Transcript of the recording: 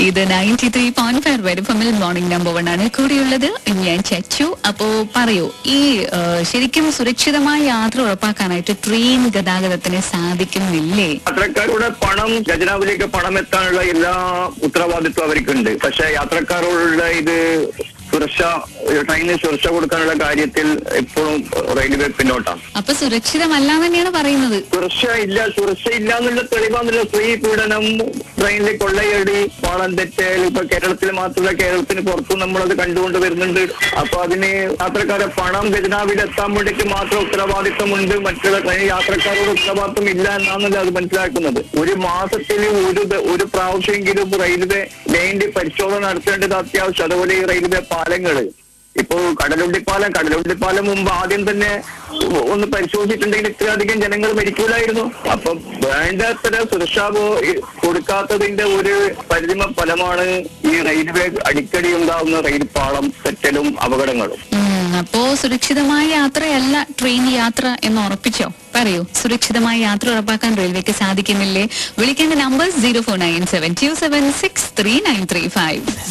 ഇത് ninety three point five വരും morning number one ആണ് കൂടിയുള്ളത് ഞാൻ ചച്ചു അപ്പോ പറയൂ ഈ ആ, ശരിക്കും സുരക്ഷിതമായ യാത്ര ഉറപ്പാക്കാനായിട്ട് ട്രെയിൻ ഗതാഗതത്തിന് സാധിക്കുന്നില്ലേ യാത്രക്കാരുടെ പണം ഖജനാവിലേക്ക് പണം എത്താനുള്ള എല്ലാ ഉത്തരവാദിത്വം അവർക്കുണ്ട് പക്ഷെ യാത്രക്കാരോടുള്ള ഇത് സുരക്ഷ ട്രെയിനിന് സുരക്ഷ കൊടുക്കാനുള്ള കാര്യത്തിൽ എപ്പോഴും റെയിൽവേ പിന്നോട്ടാണ് അപ്പൊ സുരക്ഷിതമല്ല എന്ന് തന്നെയാണ് പറയുന്നത് സുരക്ഷ ഇല്ല സുരക്ഷ ഇല്ല എന്നുള്ള തെളിവാന്നുള്ള സ്ത്രീ പീഡനം ട്രെയിനിൽ കൊള്ളയടി പാളം തെറ്റൽ ഇപ്പൊ കേരളത്തിൽ മാത്രമല്ല കേരളത്തിന് പുറത്തും നമ്മളത് കണ്ടുകൊണ്ട് വരുന്നുണ്ട് അപ്പൊ അതിന് യാത്രക്കാരെ പണം ഖജനാവിൽ എത്താൻ വേണ്ടിയിട്ട് മാത്രം ഉത്തരവാദിത്തമുണ്ട് മറ്റുള്ള ട്രെയിൻ യാത്രക്കാരോട് ഉത്തരവാദിത്തം ഇല്ല എന്നാണല്ലോ അത് മനസ്സിലാക്കുന്നത് ഒരു മാസത്തിൽ ഒരു ദ- ഒരു പ്രാവശ്യമെങ്കിലും റെയിൽവേ ലൈനിൽ പരിശോധന നടത്തേണ്ടത് അത്യാവശ്യം അതുപോലെ ഈ റെയിൽവേ പാലങ്ങള് ഇപ്പോ കടലുണ്ടിപ്പാലം കടലുണ്ടിപ്പാലം മുമ്പ് ആദ്യം തന്നെ ഒന്ന് പരിശോധിച്ചിട്ടുണ്ടെങ്കിൽ ഇത്രയധികം ജനങ്ങൾ മരിക്കൂലായിരുന്നു അപ്പൊ വേണ്ടത്ര സുരക്ഷാ ബോ- ഈ കൊടുക്കാത്തതിന്റെ ഒരു പരിധിമ ഫലമാണ് ഈ റെയിൽവേ അടിക്കടി ഉണ്ടാകുന്ന റെയിൽ പാളം തെറ്റലും അപകടങ്ങളും ഉം, അപ്പോ സുരക്ഷിതമായ യാത്രയല്ല ട്രെയിൻ യാത്ര എന്ന് ഉറപ്പിച്ചോ പറയൂ സുരക്ഷിതമായ യാത്ര ഉറപ്പാക്കാൻ റെയിൽവേക്ക് സാധിക്കുന്നില്ലേ വിളിക്കേണ്ട number zero four nine seven two seven six three nine three five